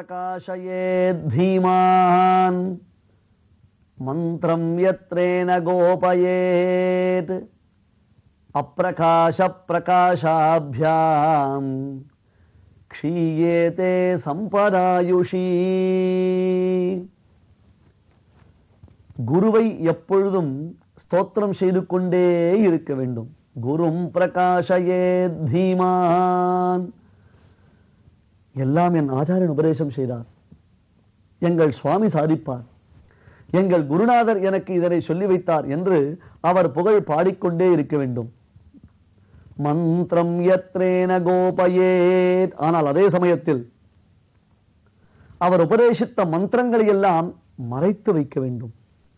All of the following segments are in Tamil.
प्रकाशयेत् धीमान् मन्त्रं यत्रेण गोपयेत् अप्रकाशप्रकाशाभ्याम् क्षीयेते சம்பராயுஷி குருவை எப்பொழுதும் ஸ்தோத்திரம் செய்து கொண்டே இருக்க வேண்டும் குரும் பிரகாஷயே தீமான் எல்லாம் என் ஆச்சாரியன் உபதேசம் செய்தார் எங்கள் சுவாமி சாதிப்பார் எங்கள் குருநாதர் எனக்கு இதனை சொல்லி வைத்தார் என்று அவர் புகழ் பாடிக்கொண்டே இருக்க வேண்டும் மந்திரம் எத்ரேன கோபயேத் ஆனால் அதே சமயத்தில் அவர் உபதேசித்த மந்திரங்களை எல்லாம் மறைத்து வைக்க வேண்டும்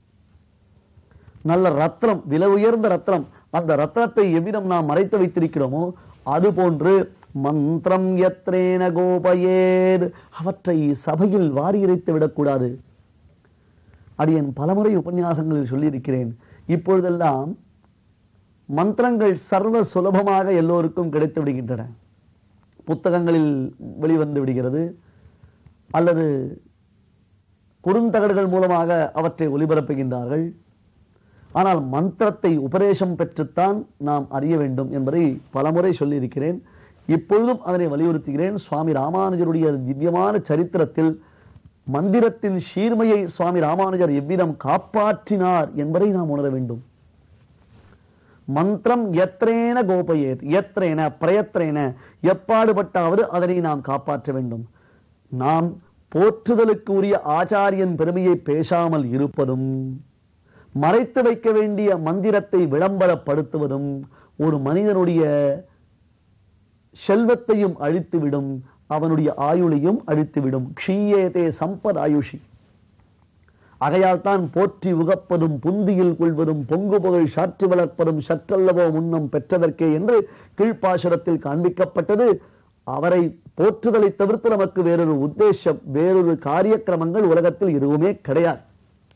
நல்ல ரத்னம் விலை உயர்ந்த ரத்னம் அந்த ரத்னத்தை எவ்விதம் நாம் மறைத்து வைத்திருக்கிறோமோ அது போன்று மந்திரம் எத்ரேன கோபயேர் அவற்றை சபையில் வாரி இறைத்து விடக்கூடாது அடியன் பலமுறை உபன்யாசங்களில் சொல்லியிருக்கிறேன் இப்பொழுதெல்லாம் மந்திரங்கள் சர்வ சுலபமாக எல்லோருக்கும் கிடைத்து விடுகின்றன புத்தகங்களில் வெளிவந்து விடுகிறது அல்லது குறுந்தகடுகள் மூலமாக அவற்றை ஒலிபரப்புகின்றார்கள் ஆனால் மந்திரத்தை உபதேசம் பெற்றுத்தான் நாம் அறிய வேண்டும் என்பதை பலமுறை சொல்லியிருக்கிறேன் இப்பொழுதும் அதனை வலியுறுத்துகிறேன் சுவாமி ராமானுஜருடைய திவ்யமான சரித்திரத்தில் மந்திரத்தின் சீர்மையை சுவாமி ராமானுஜர் எவ்விதம் காப்பாற்றினார் என்பதை நாம் உணர வேண்டும் மந்திரம் எத்திரேன கோபயேத் எத்திரேன பிரயத்திரேன எப்பாடுபட்டாவது அதனை நாம் காப்பாற்ற வேண்டும் நாம் போற்றுதலுக்கு உரிய ஆச்சாரியன் பெருமையை பேசாமல் இருப்பதும் மறைத்து வைக்க வேண்டிய மந்திரத்தை விளம்பரப்படுத்துவதும் ஒரு மனிதனுடைய செல்வத்தையும் அழித்துவிடும் அவனுடைய ஆயுளையும் அழித்துவிடும் க்ஷீயேதே சம்பத் ஆயுஷி அகையால் தான் போற்றி உகப்பதும் புந்தியில் கொள்வதும் பொங்கு புகழ் சாற்றி வளர்ப்பதும் சற்றல்லவோ முன்னம் பெற்றதற்கே என்று கீழ்ப்பாசுரத்தில் காண்பிக்கப்பட்டது அவரை போற்றுதலை தவிர்த்து நமக்கு வேறொரு உத்தேசம் வேறொரு காரியக்கிரமங்கள் உலகத்தில் எதுவுமே கிடையாது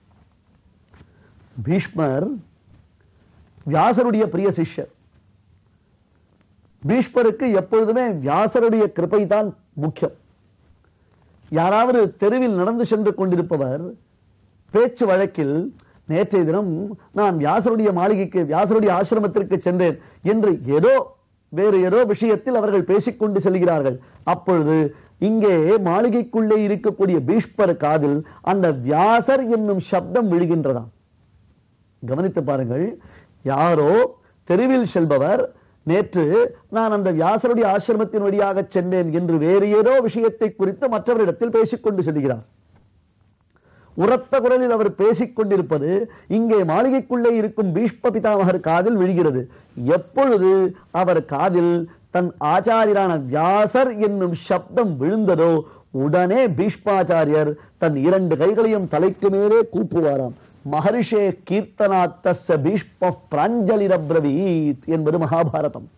பீஷ்மர் வியாசருடைய பிரிய சிஷ்யர் பீஷ்மருக்கு எப்பொழுதுமே வியாசருடைய கிருபை தான் முக்கியம் யாராவது தெருவில் நடந்து சென்று கொண்டிருப்பவர் பேச்சு வழக்கில் நேற்றைய தினம் நான் வியாசருடைய மாளிகைக்கு வியாசருடைய ஆசிரமத்திற்கு சென்றேன் என்று ஏதோ வேறு ஏதோ விஷயத்தில் அவர்கள் பேசிக்கொண்டு செல்கிறார்கள் அப்பொழுது இங்கே மாளிகைக்குள்ளே இருக்கக்கூடிய பீஷ்மர் காதில் அந்த வியாசர் என்னும் சப்தம் விழுகின்றதாம் கவனித்து பாருங்கள் யாரோ தெருவில் செல்பவர் நேற்று நான் அந்த வியாசருடைய ஆசிரமத்தின் வழியாக சென்றேன் என்று வேறு ஏதோ விஷயத்தை குறித்து மற்றவரிடத்தில் பேசிக்கொண்டு செல்கிறார் உரத்த குரலில் அவர் பேசிக் கொண்டிருப்பது இங்கே மாளிகைக்குள்ளே இருக்கும் பீஷ்ம பிதாமகர் காதில் விழுகிறது எப்பொழுது அவர் காதில் தன் ஆச்சாரியரான வியாசர் என்னும் சப்தம் விழுந்ததோ உடனே பீஷ்மாச்சாரியர் தன் இரண்டு கைகளையும் தலைக்கு மேலே கூப்புவாராம் மகர்ஷே கீர்த்தனாத்தஸ்ய பீஷ்ம பிராஞ்சலிரப்ரவீத் என்பது மகாபாரதம்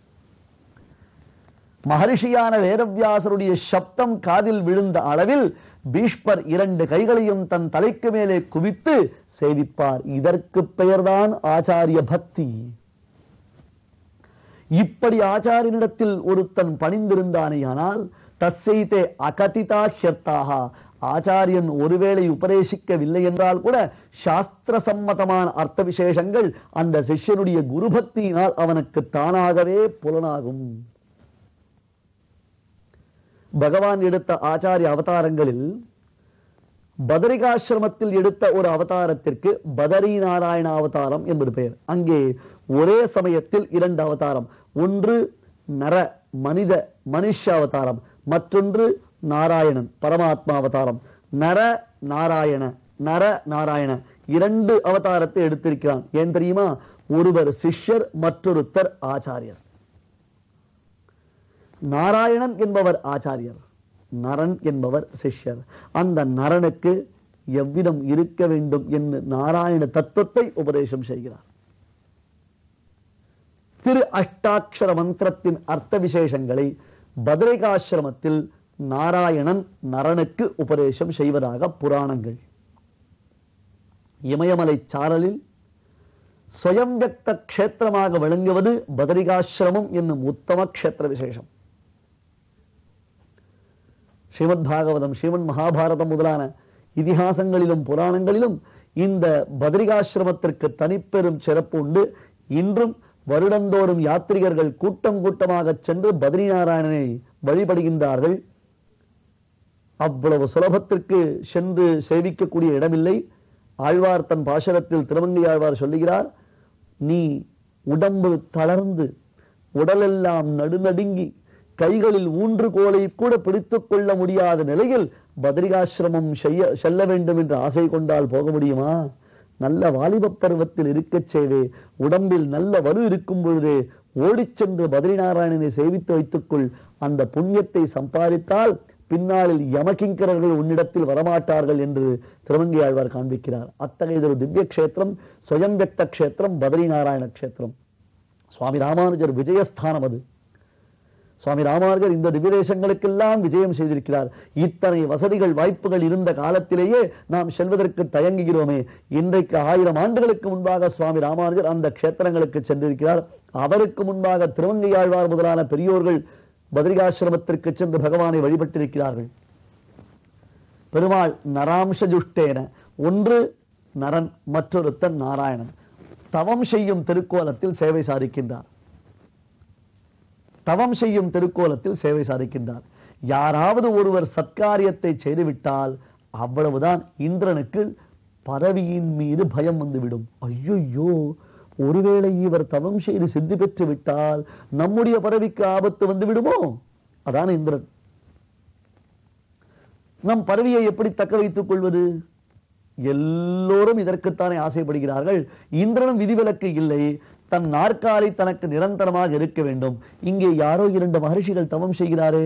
மகர்ஷியான வேதவியாசருடைய சப்தம் காதில் விழுந்த அளவில் பீஷ்மர் இரண்டு கைகளையும் தன் தலைக்கு மேலே குவித்து சேவிப்பார் இதற்கு பெயர்தான் ஆச்சாரிய பக்தி இப்படி ஆச்சாரியனிடத்தில் ஒருத்தன் பணிந்திருந்தானேயானால் தச்சைத்தே அகதிதா ஹியர்த்தாக ஆச்சாரியன் ஒருவேளை உபதேசிக்கவில்லை என்றால் கூட சாஸ்திர சம்மதமான அர்த்த விசேஷங்கள் அந்த சிஷ்யனுடைய குருபக்தியினால் அவனுக்கு தானாகவே புலனாகும் பகவான் எடுத்த ஆச்சாரிய அவதாரங்களில் பதரிகாசிரமத்தில் எடுத்த ஒரு அவதாரத்திற்கு பதரி நாராயண அவதாரம் என்பது பெயர் அங்கே ஒரே சமயத்தில் இரண்டு அவதாரம் ஒன்று நர மனித மனுஷ அவதாரம் மற்றொன்று நாராயணன் பரமாத்மா அவதாரம் நர நாராயண நர நாராயண இரண்டு அவதாரத்தை எடுத்திருக்கிறான் ஏன் தெரியுமா ஒருவர் சிஷ்யர் மற்றொருத்தர் ஆச்சாரியர் நாராயணன் என்பவர் ஆச்சாரியர் நரன் என்பவர் சிஷ்யர் அந்த நரனுக்கு எவ்விதம் இருக்க வேண்டும் என்று நாராயண தத்துவத்தை உபதேசம் செய்கிறார் திரு அஷ்டாட்சர மந்திரத்தின் அர்த்த விசேஷங்களை பத்ரிகாசிரமத்தில் நாராயணன் நரனுக்கு உபதேசம் செய்வதாக புராணங்கள் இமயமலை சாரலில் சுயம் வியக்த கஷேத்திரமாக விளங்குவது பதரிகாசிரமம் என்னும் உத்தம கஷேத்திர விசேஷம் ஸ்ரீமத் பாகவதம் ஸ்ரீமன் மகாபாரதம் முதலான இதிகாசங்களிலும் புராணங்களிலும் இந்த பத்ரிகாசிரமத்திற்கு தனிப்பெரும் சிறப்பு உண்டு இன்றும் வருடந்தோறும் யாத்ரிகர்கள் கூட்டம் கூட்டமாக சென்று பத்ரிநாராயணனை வழிபடுகின்றார்கள் அவ்வளவு சுலபத்திற்கு சென்று சேவிக்கக்கூடிய இடமில்லை ஆழ்வார் தன் பாசரத்தில் திருமங்கை ஆழ்வார் சொல்லுகிறார் நீ உடம்பு தளர்ந்து உடலெல்லாம் நடுநடுங்கி கைகளில் ஊன்றுகோலை கூட பிடித்துக் கொள்ள முடியாத நிலையில் பத்ரிகாசிரமம் செய்ய செல்ல வேண்டும் என்று ஆசை கொண்டால் போக முடியுமா நல்ல வாலிப பருவத்தில் இருக்கச் செய்வே உடம்பில் நல்ல வலு இருக்கும் பொழுதே ஓடிச் சென்று பத்ரிநாராயணனை சேவித்து வைத்துக்கொள் அந்த புண்ணியத்தை சம்பாதித்தால் பின்னாளில் யமகிங்கரர்கள் உன்னிடத்தில் வரமாட்டார்கள் என்று திருமங்கை ஆழ்வார் காண்பிக்கிறார் அத்தகையதொரு திவ்ய கஷேத்திரம் சுயம் வியக்த கஷேத்திரம் பத்ரிநாராயண கஷேத்திரம் சுவாமி ராமானுஜர் விஜயஸ்தானம் அது சுவாமி ராமானுஜர் இந்த திவ்யதேசங்களுக்கெல்லாம் விஜயம் செய்திருக்கிறார் இத்தனை வசதிகள் வாய்ப்புகள் இருந்த காலத்திலேயே நாம் செல்வதற்கு தயங்குகிறோமே இன்றைக்கு ஆயிரம் ஆண்டுகளுக்கு முன்பாக சுவாமி ராமானுஜர் அந்த க்ஷேத்திரங்களுக்கு சென்றிருக்கிறார் அவருக்கு முன்பாக திருவங்கையாழ்வார் முதலான பெரியோர்கள் பத்ரிகாசிரமத்திற்கு சென்று பகவானை வழிபட்டிருக்கிறார்கள் பெருமாள் நராம்ச ஜுஷ்டேன ஒன்று நரன் மற்றொருத்தன் நாராயணன் தவம் செய்யும் திருக்கோலத்தில் சேவை சாதிக்கின்றார் தவம் செய்யும் திருக்கோலத்தில் சேவை சாதிக்கின்றார் யாராவது ஒருவர் சத்காரியத்தை செய்துவிட்டால் அவ்வளவுதான் இந்திரனுக்கு பதவியின் மீது பயம் வந்துவிடும் ஐயோ ஒருவேளை இவர் தவம் செய்து சித்தி பெற்று விட்டால் நம்முடைய பதவிக்கு ஆபத்து வந்து விடுமோ அதான் இந்திரன் நம் பதவியை எப்படி தக்க வைத்துக் கொள்வது எல்லோரும் இதற்குத்தானே ஆசைப்படுகிறார்கள் இந்திரனும் விதிவிலக்கு இல்லை தன் நாற்காலி தனக்கு நிரந்தரமாக இருக்க வேண்டும் இங்கே யாரோ இரண்டு மகர்ஷிகள் தவம் செய்கிறாரே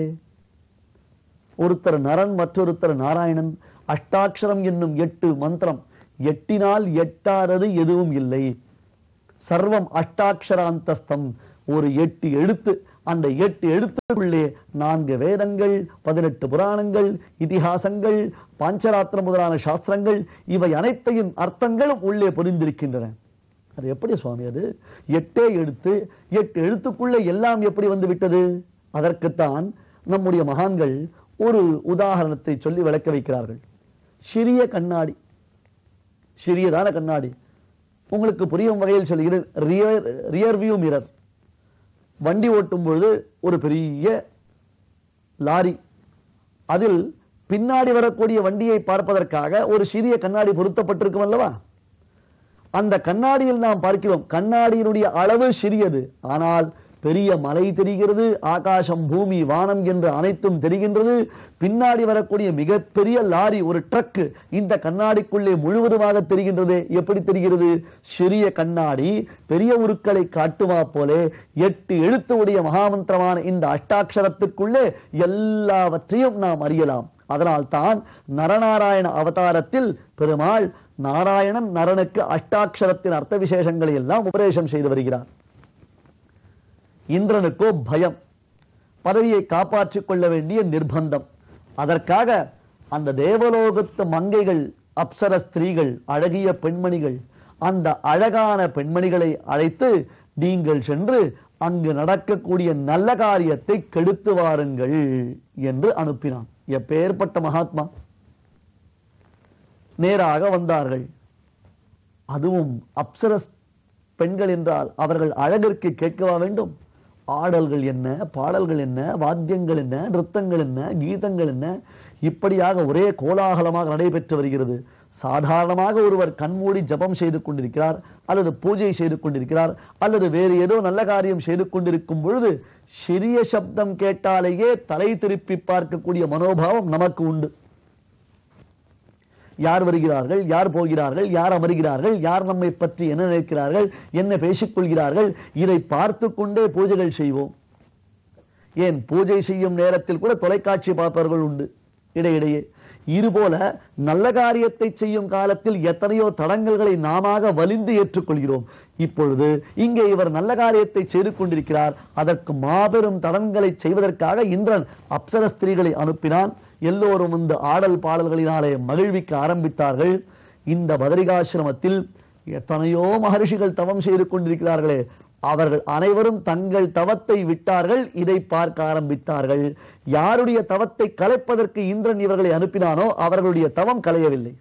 ஒருத்தர் நரன் மற்றொருத்தர் நாராயணன் அஷ்டாட்சரம் என்னும் எட்டு மந்திரம் எட்டினால் எட்டாரது எதுவும் இல்லை சர்வம் அஷ்டாட்சராந்தஸ்தம் ஒரு எட்டு எழுத்து அந்த எட்டு எழுத்துக்குள்ளே நான்கு வேதங்கள் பதினெட்டு புராணங்கள் இதிகாசங்கள் பாஞ்சராத்திர முதலான சாஸ்திரங்கள் இவை அனைத்தையும் அர்த்தங்களும் உள்ளே புரிந்திருக்கின்றன அது எப்படி சுவாமி அது எட்டே எழுத்து எட்டு எழுத்துக்குள்ளே எல்லாம் எப்படி வந்து விட்டது அதற்குத்தான் நம்முடைய மகான்கள் ஒரு உதாரணத்தை சொல்லி விளக்க வைக்கிறார்கள் சிறிய கண்ணாடி சிறியதான கண்ணாடி உங்களுக்கு புரியும் வகையில் சொல்கிறேன் ரியர் ரியர் வியூ மிரர் வண்டி ஓட்டும் பொழுது ஒரு பெரிய லாரி அதில் பின்னாடி வரக்கூடிய வண்டியை பார்ப்பதற்காக ஒரு சிறிய கண்ணாடி பொருத்தப்பட்டிருக்கும் அல்லவா அந்த கண்ணாடியில் நாம் பார்க்கிறோம் கண்ணாடியினுடைய அளவு சிறியது ஆனால் பெரிய மலை தெரிகிறது ஆகாசம் பூமி வானம் என்று அனைத்தும் தெரிகின்றது பின்னாடி வரக்கூடிய மிகப்பெரிய லாரி ஒரு ட்ரக் இந்த கண்ணாடிக்குள்ளே முழுவதுமாக தெரிகின்றது எப்படி தெரிகிறது சிறிய கண்ணாடி பெரிய உருக்களை காட்டுமா போலே எட்டு எழுத்து உடைய மகாமந்திரமான இந்த அஷ்டாட்சரத்துக்குள்ளே எல்லாவற்றையும் நாம் அறியலாம் அதனால் தான் நரநாராயண அவதாரத்தில் பெருமாள் நாராயணன் நரனுக்கு அஷ்டாட்சரத்தின் அர்த்த விசேஷங்களை எல்லாம் உபதேசம் செய்து வருகிறார் இந்திரனுக்கோ பயம் பதவியை காப்பாற்றிக் கொள்ள வேண்டிய நிர்பந்தம் அதற்காக அந்த தேவலோகத்து மங்கைகள் அப்சர ஸ்திரீகள் அழகிய பெண்மணிகள் அந்த அழகான பெண்மணிகளை அழைத்து நீங்கள் சென்று அங்கு நடக்கக்கூடிய நல்ல காரியத்தை கெடுத்து வாருங்கள் என்று அனுப்பினான் எப்பேற்பட்ட மகாத்மா நேராக வந்தார்கள் அதுவும் அப்சரஸ் பெண்கள் என்றால் அவர்கள் அழகிற்கு கேட்கவா வேண்டும் ஆடல்கள் என்ன பாடல்கள் என்ன வாத்தியங்கள் என்ன நிறுத்தங்கள் என்ன கீதங்கள் என்ன இப்படியாக ஒரே கோலாகலமாக நடைபெற்று வருகிறது சாதாரணமாக ஒருவர் கண்மூடி ஜபம் செய்து கொண்டிருக்கிறார் அல்லது பூஜை செய்து கொண்டிருக்கிறார் அல்லது வேறு ஏதோ நல்ல காரியம் செய்து கொண்டிருக்கும் பொழுது சிறிய சப்தம் கேட்டாலேயே தலை திருப்பி பார்க்கக்கூடிய மனோபாவம் நமக்கு உண்டு யார் வருகிறார்கள் யார் போகிறார்கள் யார் அமர்கிறார்கள் யார் நம்மை பற்றி என்ன நினைக்கிறார்கள் என்ன பேசிக் கொள்கிறார்கள் இதை பார்த்து கொண்டே பூஜைகள் செய்வோம் ஏன் பூஜை செய்யும் நேரத்தில் கூட தொலைக்காட்சி பார்ப்பவர்கள் உண்டு இடையிடையே இதுபோல நல்ல காரியத்தை செய்யும் காலத்தில் எத்தனையோ தடங்கல்களை நாமாக வலிந்து ஏற்றுக்கொள்கிறோம் இப்பொழுது இங்கே இவர் நல்ல காரியத்தை செய்து கொண்டிருக்கிறார் அதற்கு மாபெரும் தடங்களை செய்வதற்காக இந்திரன் அப்சர ஸ்திரீகளை அனுப்பினான் எல்லோரும் இந்த ஆடல் பாடல்களினாலே மகிழ்விக்க ஆரம்பித்தார்கள் இந்த பதரிகாசிரமத்தில் எத்தனையோ மகர்ஷிகள் தவம் செய்து கொண்டிருக்கிறார்களே அவர்கள் அனைவரும் தங்கள் தவத்தை விட்டார்கள் இதை பார்க்க ஆரம்பித்தார்கள் யாருடைய தவத்தை கலைப்பதற்கு இந்திரன் இவர்களை அனுப்பினானோ அவர்களுடைய தவம் கலையவில்லை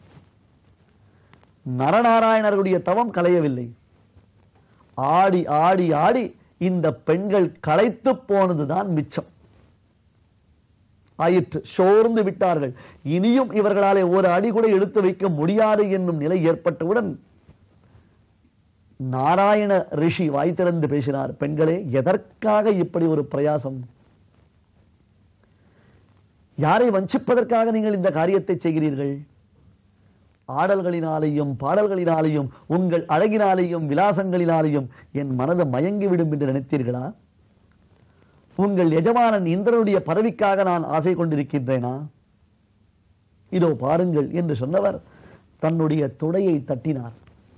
நரநாராயணர்களுடைய தவம் கலையவில்லை ஆடி ஆடி ஆடி இந்த பெண்கள் களைத்து போனதுதான் மிச்சம் ஆயிற்று சோர்ந்து விட்டார்கள் இனியும் இவர்களாலே ஒரு அடி கூட எடுத்து வைக்க முடியாது என்னும் நிலை ஏற்பட்டவுடன் நாராயண ரிஷி வாய் திறந்து பேசினார் பெண்களே எதற்காக இப்படி ஒரு பிரயாசம் யாரை வஞ்சிப்பதற்காக நீங்கள் இந்த காரியத்தை செய்கிறீர்கள் ஆடல்களினாலேயும் பாடல்களினாலேயும் உங்கள் அழகினாலேயும் விலாசங்களினாலேயும் என் மனது மயங்கிவிடும் என்று நினைத்தீர்களா உங்கள் எஜமானன் இந்திரனுடைய பதவிக்காக நான் ஆசை கொண்டிருக்கின்றேனா இதோ பாருங்கள் என்று சொன்னவர் தன்னுடைய துடையை தட்டினார்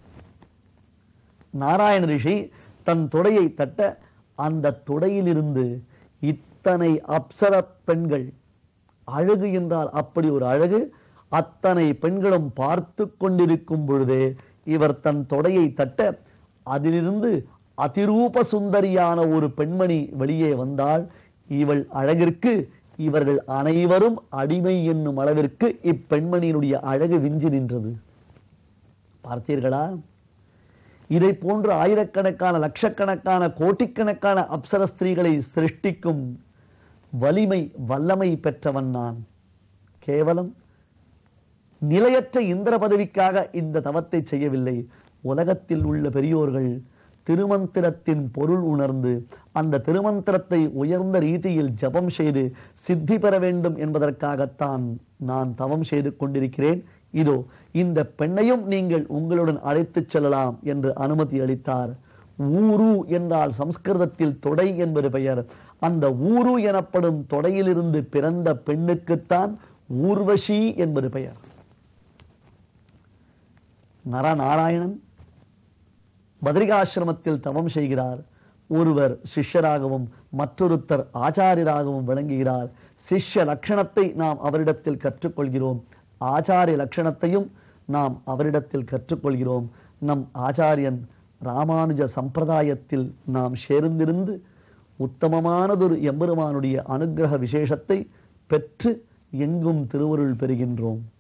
நாராயண ரிஷி தன் துடையை தட்ட அந்த துடையிலிருந்து இத்தனை அப்சர பெண்கள் அழகு என்றால் அப்படி ஒரு அழகு அத்தனை பெண்களும் பார்த்து கொண்டிருக்கும் பொழுதே இவர் தன் தொடையை தட்ட அதிலிருந்து அதிரூப சுந்தரியான ஒரு பெண்மணி வெளியே வந்தால் இவள் அழகிற்கு இவர்கள் அனைவரும் அடிமை என்னும் அளவிற்கு இப்பெண்மணியினுடைய அழகு விஞ்சி நின்றது பார்த்தீர்களா இதை போன்று ஆயிரக்கணக்கான லட்சக்கணக்கான கோட்டிக்கணக்கான அப்சர ஸ்திரீகளை சிருஷ்டிக்கும் வலிமை வல்லமை பெற்றவன் நான் கேவலம் நிலையற்ற இந்திர பதவிக்காக இந்த தவத்தை செய்யவில்லை உலகத்தில் உள்ள பெரியோர்கள் திருமந்திரத்தின் பொருள் உணர்ந்து அந்த திருமந்திரத்தை உயர்ந்த ரீதியில் ஜபம் செய்து சித்தி பெற வேண்டும் என்பதற்காகத்தான் நான் தவம் செய்து கொண்டிருக்கிறேன் இதோ இந்த பெண்ணையும் நீங்கள் உங்களுடன் அழைத்துச் செல்லலாம் என்று அனுமதி அளித்தார் ஊரு என்றால் சம்ஸ்கிருதத்தில் தொடை என்பது பெயர் அந்த ஊரு எனப்படும் தொடையிலிருந்து பிறந்த பெண்ணுக்குத்தான் ஊர்வசி என்பது பெயர் நரநாராயணன் பத்ரிகாசிரமத்தில் தவம் செய்கிறார் ஒருவர் சிஷ்யராகவும் மற்றொருத்தர் ஆச்சாரியராகவும் விளங்குகிறார் சிஷ்ய லட்சணத்தை நாம் அவரிடத்தில் கற்றுக்கொள்கிறோம் ஆச்சாரிய லட்சணத்தையும் நாம் அவரிடத்தில் கற்றுக்கொள்கிறோம் நம் ஆச்சாரியன் ராமானுஜ சம்பிரதாயத்தில் நாம் சேர்ந்திருந்து உத்தமமானதொரு எம்பெருமானுடைய அனுக்கிரக விசேஷத்தை பெற்று எங்கும் திருவருள் பெறுகின்றோம்